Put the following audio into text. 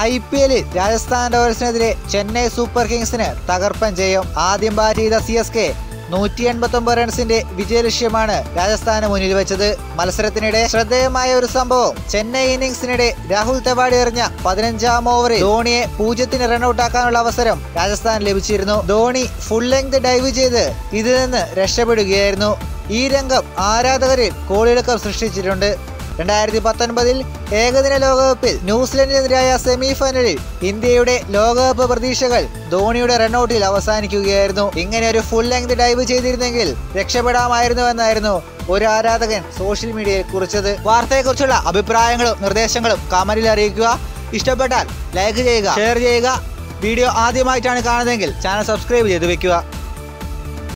I P എല്ലിൽ രാജസ്ഥാൻ റോയൽസിനെതിരെ Chennai super കിങ്സിന് തകർപ്പൻ ജയം ആദ്യം ബാറ്റ് ചെയ്ത സി എസ് കെ നൂറ്റി എൺപത്തി ഒമ്പത് റൺസിന്റെ വിജയലക്ഷ്യമാണ് രാജസ്ഥാന് മുന്നിൽ വെച്ചത് മത്സരത്തിനിടെ ശ്രദ്ധേയമായ ഒരു സംഭവം ചെന്നൈ ഇന്നിംഗ്സിനിടെ രാഹുൽ തെവാടി എറിഞ്ഞ പതിനഞ്ചാം ഓവറിൽ ധോണിയെ പൂജ്യത്തിന് റൺഔട്ടാക്കാനുള്ള അവസരം രാജസ്ഥാൻ ലഭിച്ചിരുന്നു ധോണി ഫുൾ ലെങ്ത് ഡൈവ് ചെയ്ത് ഇതിൽ നിന്ന് രക്ഷപ്പെടുകയായിരുന്നു ഈ രംഗം ആരാധകരിൽ കോളിളക്കം സൃഷ്ടിച്ചിട്ടുണ്ട് രണ്ടായിരത്തി പത്തൊൻപതിൽ ഏകദിന ലോകകപ്പിൽ ന്യൂസിലൻഡിനെതിരായ സെമി ഫൈനലിൽ ഇന്ത്യയുടെ ലോകകപ്പ് പ്രതീക്ഷകൾ ധോണിയുടെ റൺഔട്ടിൽ അവസാനിക്കുകയായിരുന്നു ഇങ്ങനെ ഒരു ഫുൾ ലെങ്ത് ഡൈവ് ചെയ്തിരുന്നെങ്കിൽ രക്ഷപ്പെടാമായിരുന്നു എന്നായിരുന്നു ഒരു ആരാധകൻ സോഷ്യൽ മീഡിയയിൽ കുറിച്ചത് വാർത്തയെക്കുറിച്ചുള്ള അഭിപ്രായങ്ങളും നിർദ്ദേശങ്ങളും കമന്റിൽ അറിയിക്കുക ഇഷ്ടപ്പെട്ടാൽ ലൈക്ക് ചെയ്യുക ഷെയർ ചെയ്യുക വീഡിയോ ആദ്യമായിട്ടാണ് കാണുന്നതെങ്കിൽ ചാനൽ സബ്സ്ക്രൈബ് ചെയ്ത് വെക്കുക